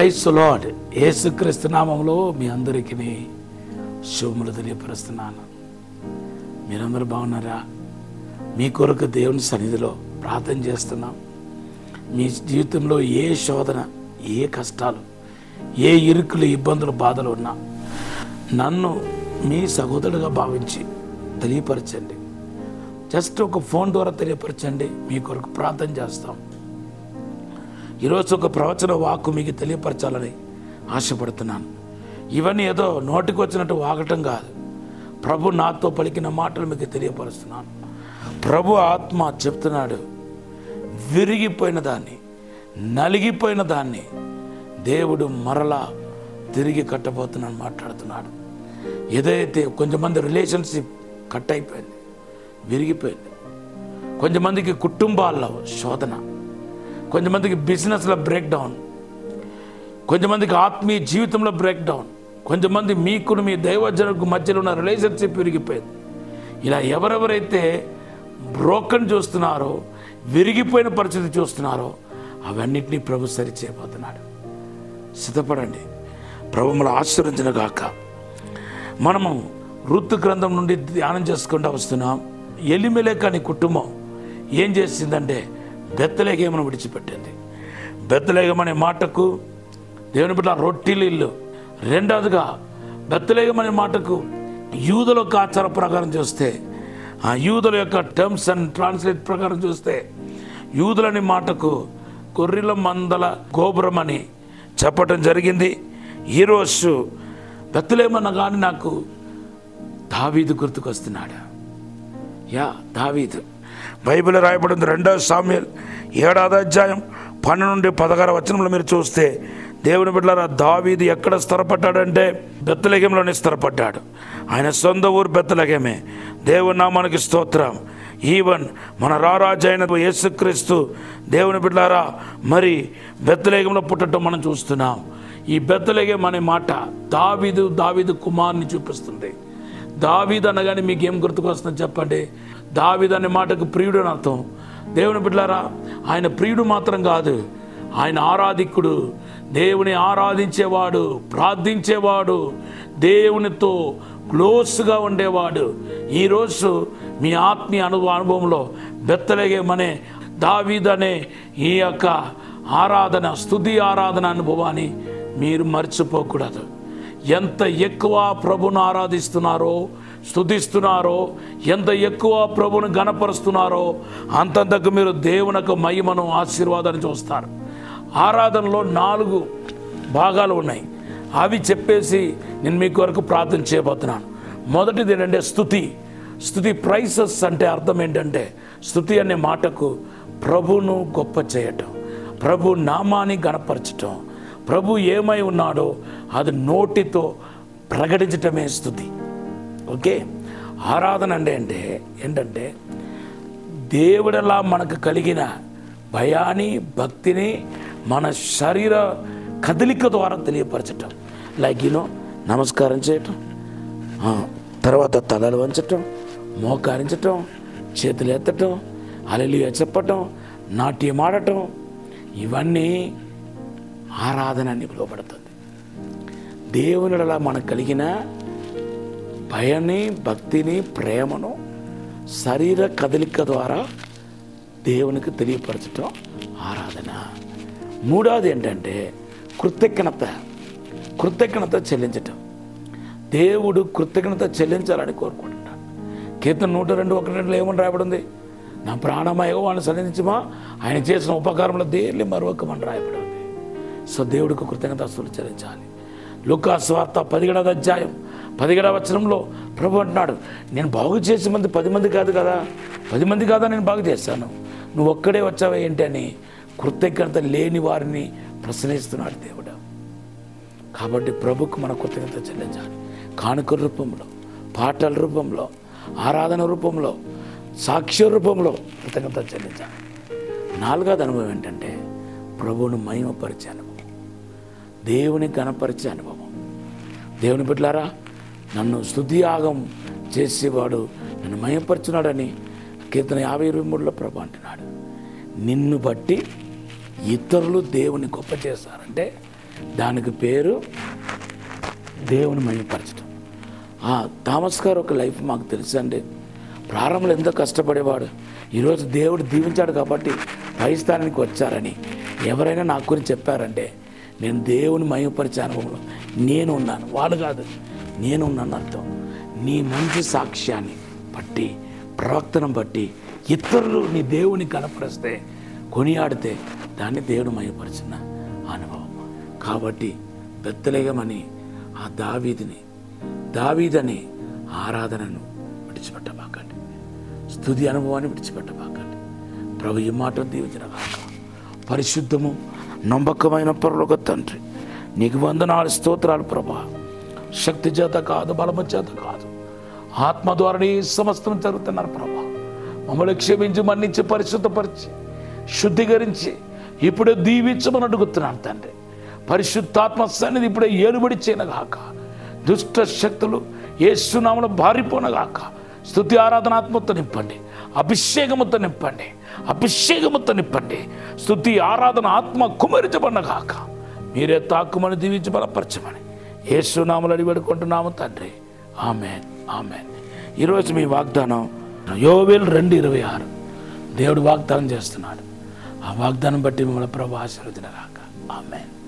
price lord యేసుక్రీస్తు నామంలో మీ అందరికీ శుభములు తెలియపరుస్తున్నాను మీరందరూ బాగున్నారా మీ కొరకు దేవుని సన్నిధిలో ప్రార్థన చేస్తున్నాం మీ జీవితంలో ఏ శోధన ఏ కష్టాలు ఏ ఇరుకులు ఇబ్బందులు బాధలు ఉన్నా నన్ను మీ సహోదరుడుగా భావించి తెలియపరచండి జస్ట్ ఒక ఫోన్ ద్వారా తెలియపరచండి మీ కొరకు ప్రార్థన చేస్తాం ఈరోజు ఒక ప్రవచన వాక్కు మీకు తెలియపరచాలని ఆశపడుతున్నాను ఇవన్నీ ఏదో నోటికి వచ్చినట్టు వాగటం కాదు ప్రభు నాతో పలికిన మాటలు మీకు తెలియపరుస్తున్నాను ప్రభు ఆత్మ చెప్తున్నాడు విరిగిపోయిన దాన్ని నలిగిపోయిన దాన్ని దేవుడు మరలా తిరిగి కట్టబోతున్నాను మాట్లాడుతున్నాడు ఏదైతే కొంతమంది రిలేషన్షిప్ కట్ అయిపోయింది విరిగిపోయింది కొంతమందికి కుటుంబాల్లో శోధన కొంతమందికి బిజినెస్లో బ్రేక్ డౌన్ కొంతమందికి ఆత్మీయ జీవితంలో బ్రేక్ డౌన్ కొంతమంది మీకును మీ దైవజనకు మధ్యలో ఉన్న రిలేషన్షిప్ విరిగిపోయింది ఇలా ఎవరెవరైతే బ్రోకన్ చూస్తున్నారో విరిగిపోయిన పరిస్థితి చూస్తున్నారో అవన్నిటినీ ప్రభు సరి చేయబోతున్నాడు సిద్ధపడండి ప్రభు మన ఆశ్చర్యించిన గాక మనము ఋతు గ్రంథం నుండి ధ్యానం చేసుకుంటూ వస్తున్నాం ఎలిమెలేక అనే కుటుంబం ఏం చేసిందంటే బెత్తలేగేమను విడిచిపెట్టింది బెత్తలేగం అనే మాటకు దేవుని బిడ్డ రొట్టిలు ఇల్లు రెండవదిగా బెత్తలేగం అనే మాటకు యూదుల యొక్క ఆచార ప్రకారం చూస్తే ఆ యూదుల యొక్క టర్మ్స్ అండ్ ట్రాన్స్లేట్ ప్రకారం చూస్తే యూదులని మాటకు గొర్రెల మందల గోపురం అని చెప్పటం జరిగింది ఈరోజు బెత్తలేమన్నా కానీ నాకు దావీదు గుర్తుకొస్తున్నాడు యా దావీదు బైబిల్ రాయబడింది రెండవ సామ్యుల్ ఏడాది అధ్యాయం పన్నెండు నుండి పదహారు వచనంలో మీరు చూస్తే దేవుని బిడ్డలారా దావీదు ఎక్కడ స్థిరపడ్డాడంటే బెత్తలగంలోనే స్థిరపడ్డాడు ఆయన సొంత ఊరు బెత్తలగమే దేవుని నామానికి స్తోత్రం ఈవన్ మన రారాజు అయిన యేసుక్రీస్తు దేవుని బిడ్డలారా మరి బెత్తలేగంలో పుట్టడం మనం చూస్తున్నాం ఈ బెత్తలేగం అనే మాట దావీదు దావీదు కుమార్ని చూపిస్తుంది దావీద్ అనగానే మీకు ఏం గుర్తుకొస్తుందో చెప్పండి దావీద్ అనే మాటకు ప్రియుడు అని అర్థం దేవుని బిడ్డారా ఆయన ప్రియుడు మాత్రం కాదు ఆయన ఆరాధికుడు దేవుని ఆరాధించేవాడు ప్రార్థించేవాడు దేవునితో క్లోజ్గా ఉండేవాడు ఈరోజు మీ ఆత్మీయ అనుభవ అనుభవంలో బెత్తలేగేమనే దావీదనే ఈ యొక్క ఆరాధన స్థుతి ఆరాధన అనుభవాన్ని మీరు మర్చిపోకూడదు ఎంత ఎక్కువ ప్రభును ఆరాధిస్తున్నారో స్తుతిస్తున్నారో ఎంత ఎక్కువ ప్రభును గణపరుస్తున్నారో అంతంతకు మీరు దేవునకు మహిమను ఆశీర్వాదాన్ని చూస్తారు ఆరాధనలో నాలుగు భాగాలు ఉన్నాయి అవి చెప్పేసి నేను మీ కొరకు ప్రార్థన చేయబోతున్నాను మొదటిది ఏంటంటే స్థుతి స్థుతి ప్రైసెస్ అంటే అర్థం ఏంటంటే స్థుతి అనే మాటకు ప్రభును గొప్ప చేయటం ప్రభు నామాన్ని గణపరచటం ప్రభు ఏమై ఉన్నాడో అది నోటితో ప్రకటించటమే స్థుతి ఓకే ఆరాధన అంటే అంటే ఏంటంటే దేవుడలా మనకు కలిగిన భయాన్ని భక్తిని మన శరీర కదలిక ద్వారా తెలియపరచటం లైక్ యూనో నమస్కారం చేయటం ఆ, తర్వాత తలలు వంచటం మోకారించటం చేతులు ఎత్తటం అలలియ చెప్పటం నాట్యం ఆడటం ఇవన్నీ ఆరాధన అని పిలువబడుతుంది దేవునిలా మనకు కలిగిన భయాన్ని భక్తిని ప్రేమను శరీర కదలిక ద్వారా దేవునికి తెలియపరచటం ఆరాధన మూడవది ఏంటంటే కృతజ్ఞత కృతజ్ఞత చెల్లించటం దేవుడు కృతజ్ఞత చెల్లించాలని కోరుకుంటున్నాడు కీర్తన నూట రెండు ఒకటి రెండులో ఏమని రాయబడింది నా ప్రాణమయో వాడిని సన్నిధించమా ఆయన చేసిన ఉపకారంలో దేన్ని మరొకమని రాయబడింది సో దేవుడికి కృతజ్ఞత అస్తులు చెల్లించాలి లుకా స్వార్త పదిహేడవ అధ్యాయం పదిహేడవ వచనంలో ప్రభు అంటున్నాడు నేను బాగు చేసే మంది పది మంది కాదు కదా పది మంది కాదా నేను బాగు చేశాను నువ్వు ఒక్కడే వచ్చావా ఏంటి అని కృతజ్ఞత లేని వారిని ప్రశ్నిస్తున్నాడు దేవుడు కాబట్టి ప్రభుకు మన కృతజ్ఞత చెల్లించాలి కానుక రూపంలో పాటల రూపంలో ఆరాధన రూపంలో సాక్ష్య రూపంలో కృతజ్ఞత చెల్లించాలి నాలుగోది అనుభవం ఏంటంటే ప్రభువును మహిమపరిచే అనుభవం దేవుని గణపరిచే అనుభవం దేవుని బిడ్డలారా నన్ను స్థుతియాగం చేసేవాడు నన్ను మయపరుచున్నాడని కీర్తన యాభై ఇరవై మూడులో ప్రభు అంటున్నాడు నిన్ను బట్టి ఇతరులు దేవుని గొప్ప చేస్తారంటే దానికి పేరు దేవుని మహిమపరచడం ఆ థామస్ గారు ఒక లైఫ్ మాకు తెలుసండి ప్రారంభంలో ఎంతో కష్టపడేవాడు ఈరోజు దేవుడు దీవించాడు కాబట్టి పై స్థానానికి వచ్చారని ఎవరైనా నాకు గురించి చెప్పారంటే నేను దేవుని మహిమపరిచే అనుభవంలో నేను ఉన్నాను వాళ్ళు కాదు నేను ఉన్నాను అర్థం నీ మంచి సాక్ష్యాన్ని బట్టి ప్రవక్తను బట్టి ఇతరులు నీ దేవుని కనపరిస్తే కొనియాడితే దాన్ని దేవుడు మహిమపరిచిన అనుభవం కాబట్టి బెత్తలేగమని ఆ దావీదిని దావీదని ఆరాధనను విడిచిపెట్టబాకండి స్తుతి అనుభవాన్ని విడిచిపెట్టబాకండి ప్రభు ఈ మాట దీవించిన కాక పరిశుద్ధము నమ్మకమైన పరులకు తండ్రి నీకు వందనాలు స్తోత్రాలు ప్రభా శక్తి చేత కాదు బలము చేత కాదు ఆత్మ ద్వారానే ఈ సమస్తం జరుగుతున్నారు ప్రభా మమ్మల్ని క్షమించి మన్నించి పరిశుద్ధపరిచి శుద్ధీకరించి ఇప్పుడే దీవించమని అడుగుతున్నాను తండ్రి పరిశుద్ధాత్మ సన్నిధి ఇప్పుడే ఏలుబడి చేయనగాక దుష్ట శక్తులు ఏసునామలు బారిపోనగాక స్థుతి ఆరాధన ఆత్మతో నింపండి అభిషేకముతో నింపండి అభిషేకముతో నింపండి స్థుతి ఆరాధన ఆత్మ కుమరించబడినగాక మీరే తాకుమని దీవించి బలపరచమని ఏసునామలు అడిగి పెడుకుంటున్నాము తండ్రి ఆమెన్ ఆమెన్ ఈరోజు మీ వాగ్దానం యోవేలు రెండు ఇరవై ఆరు దేవుడు వాగ్దానం చేస్తున్నాడు ఆ వాగ్దానం బట్టి మిమ్మల్ని ప్రభు ఆశీర్వదినగాక ఆమెన్